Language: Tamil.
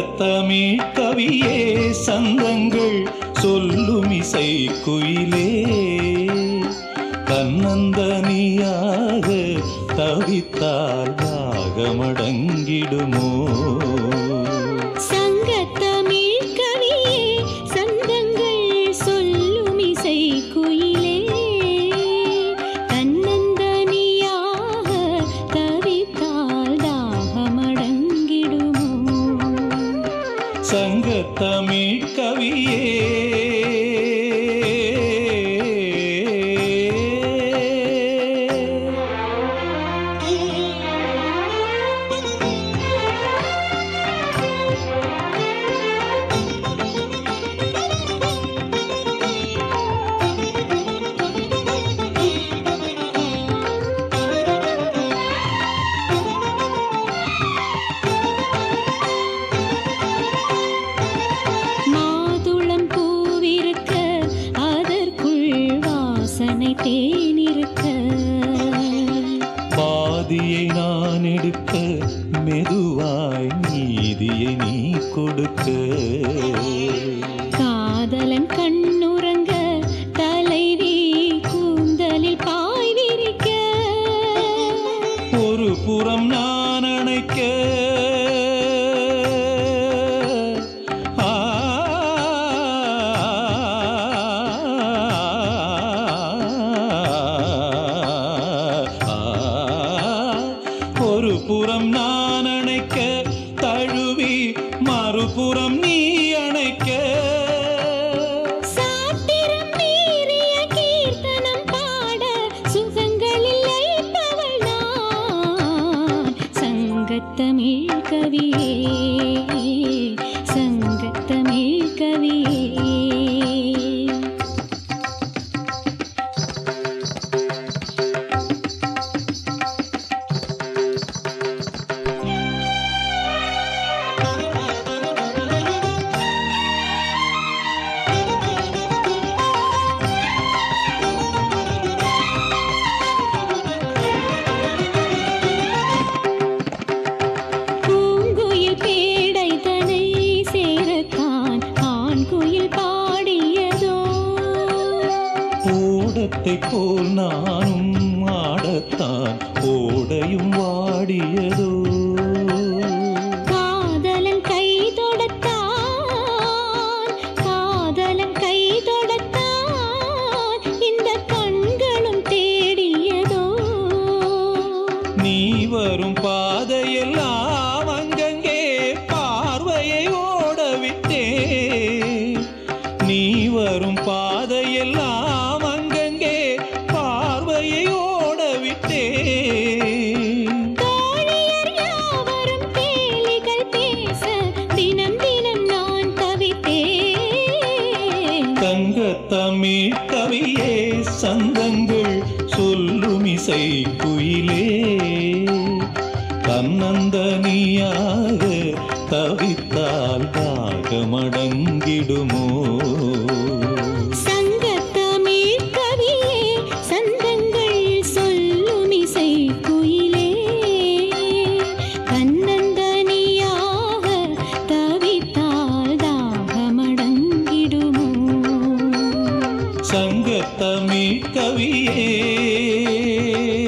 சங்கத்தமிழ் கவியே சந்தங்கள் சொல்லும் இசை குயிலே தன்னந்தனியாக தவித்தால் ராகமடங்கிடுமோ சங்கத்தமிழ் கவியே சந்தங்கள் சொல்லும் இசை குயிலே தன்னந்தனியாக தவித்தால் தாகமடங்கிடுமோ சங்கத்தமிழ் கவியே மாதுளம் பூவிருக்க அதற்குள் வாசனை தேனிருக்க பாதியை நான் எடுக்க மெதுவாய் நீதியை நீ கொடுக்க காதலன் கண்ணுறங்க தலைவி கூந்தலில் பாய் விரிக்க ஒரு புறம் நான் அணைக்க ஆ, ஆ, ஒரு புறம் நான் அணைக்க தழுவி மறுபுறம் நீ அணைக்க சாத்திரம் மீறிய கீர்த்தனம் பாட சுகங்களில் லயிப்பவள் நான் சங்கத்தமிழ் கவியே சங்கத்தமிழ் கவியே பூங்குயில் பேடை தனை சேரத்தான் ஆண் குயில் பாடியதோ ஓடத்தை போல் நானும் ஆடத்தான் ஓடையும் வாடியதோ காதலன் கை தொடத்தான் காதலன் கை தொடத்தான் இந்த கண்களும் தேடியதோ நீ வரும் பாதையெல்லாம் அங்கங்கே பார்வையை ஓடவிட்டே நீ வரும் பாதையெல்லாம் அங்கங்கே பார்வையை ஓடவிட்டே தோழியர் யாவரும் கேலிகள் பேச தினம் தினம் நான் தவித்தேன் தங்கத்தமிழ் கவியே சந்தங்கள் சொல்லும் இசை குயிலே தன்னந்தனியாக தவித்தால் தாகமடங்கிடுமோ சங்கத்தமிழ் கவியே சந்தங்கள் சொல்லும் இசை குயிலே தன்னந்தனியாக தவித்தால் தாகமடங்கிடுமோ சங்கத்தமிழ் கவியே